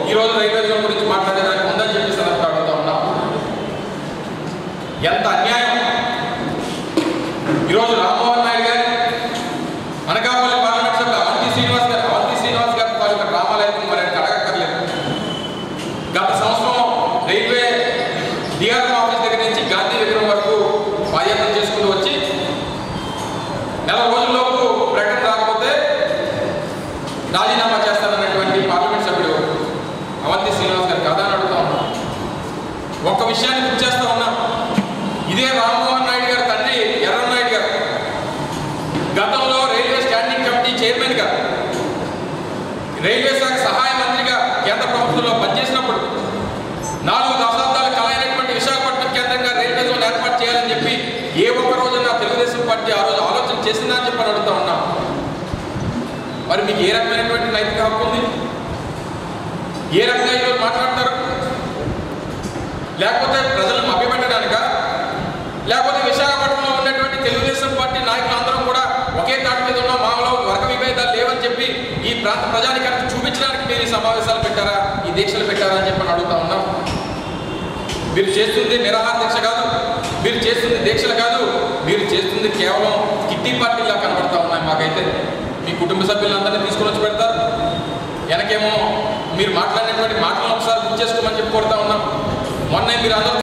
ఈ రోజు railway zone గురించి మాట్లాడేదానికి ఉందని చెప్పి సందర్భంగా అడుగుతా ఉన్నాం ఎంత అన్యాయం ఈరోజు రామ్మోహన్ నాయుడు గారు అనకాపల్లి పార్లమెంట్ సభ్యులు అవంతి శ్రీనివాస్ గారు అవంతి శ్రీనివాస్ గారి తాలూకా రామాలయాన్ని మరి అడగక్కర్లేదు గత సంవత్సరం రైల్వే డిఆర్ఎం ఆఫీస్ దగ్గర నుంచి గాంధీ విగ్రహం వరకు పాదయాత్ర చేసుకుంటూ వచ్చి నెల రోజుల్లోపు ప్రకటన రాకపోతే రాజీనామా చేస్తానన్నటువంటి పార్లమెంట్ సభ్యుడు అవంతి శ్రీనివాస్ గారు కాదా అని అడుగుతా ఉన్నాం ఒక్క విషయాన్ని గుర్తు చేస్తా ఉన్నాం ఇదే రామ్మోహన్ నాయుడు గారి తండ్రి ఎర్రన్నాయుడు గారు గతంలో రైల్వే స్టాండింగ్ కమిటీ చైర్మన్ గా రైల్వే శాఖ సహాయ మంత్రిగా కేంద్ర ప్రభుత్వంలో పనిచేసినప్పుడు నాలుగు దశాబ్దాల కలైనటువంటి విశాఖపట్నం కేంద్రంగా రైల్వే జోన్ ఏర్పాటు చేయాలని చెప్పి ఏ ఒక్క రోజున తెలుగుదేశం పార్టీ ఆ రోజు ఆలోచన చేసిందా అని చెప్పి అడుగుతా ఉన్నాం మరి మీకు ఏ రకమైనటువంటి నైతిక హక్కు ఉంది ఏ రకంగా ఈరోజు మాట్లాడతారు లేకపోతే ప్రజలను మభ్యపెట్టడానిక లేకపోతే విశాఖపట్నంలో ఉన్నటువంటి తెలుగుదేశం పార్టీ నాయకులు అందరం కూడా ఒకే తాటి మీద ఉన్న మామూలు వర్గ విభేదాలు లేవని చెప్పి ఈ ప్రాంత ప్రజానికానికి చూపించడానికి మీరు ఈ సమావేశాలు పెట్టారా ఈ దీక్షలు పెట్టారా అని చెప్పి అడుగుతా ఉన్నాం మీరు చేస్తుంది నిరాహార దీక్ష కాదు మీరు చేస్తుంది దీక్షలు కాదు మీరు చేస్తుంది కేవలం కిట్టి పార్టీలా కనబడతా ఉన్నాయి మాకైతే మీ కుటుంబ సభ్యులందరినీ తీసుకొని వచ్చి పెడతారు వెనకేమో మీరు మాట్లాడినటువంటి మాటలను ఒకసారి గుర్తు చేసుకోమని చెప్పి కోరుతా ఉన్నాం మొన్న మీరు అందరూ